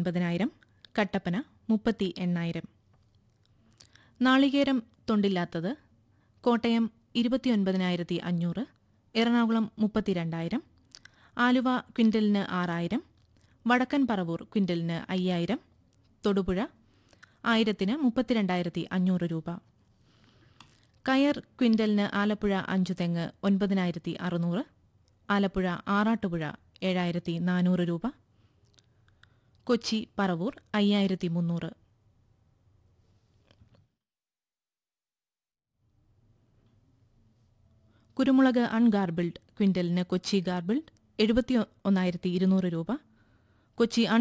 ഒൻപതിനായിരം കട്ടപ്പന മുപ്പത്തി എണ്ണായിരം നാളികേരം തൊണ്ടില്ലാത്തത് കോട്ടയം ഇരുപത്തിയൊൻപതിനായിരത്തി അഞ്ഞൂറ് എറണാകുളം മുപ്പത്തിരണ്ടായിരം ആലുവ ക്വിൻ്റലിന് ആറായിരം വടക്കൻ പറവൂർ ക്വിൻ്റലിന് അയ്യായിരം തൊടുപുഴ ആയിരത്തിന് മുപ്പത്തിരണ്ടായിരത്തി അഞ്ഞൂറ് രൂപ കയർ ക്വിൻ്റലിന് ആലപ്പുഴ അഞ്ചു തെങ്ങ് ഒൻപതിനായിരത്തി അറുന്നൂറ് ആലപ്പുഴ ആറാട്ടുപുഴ ഏഴായിരത്തി നാനൂറ് രൂപ കൊച്ചി പറവൂർ അയ്യായിരത്തി മുന്നൂറ് കുരുമുളക് അൺഗാർബിൾഡ് ക്വിൻ്റലിന് കൊച്ചി ഗാർബിൾഡ് എഴുപത്തി ഒന്നായിരത്തി ഇരുന്നൂറ് രൂപ കൊച്ചി അൺ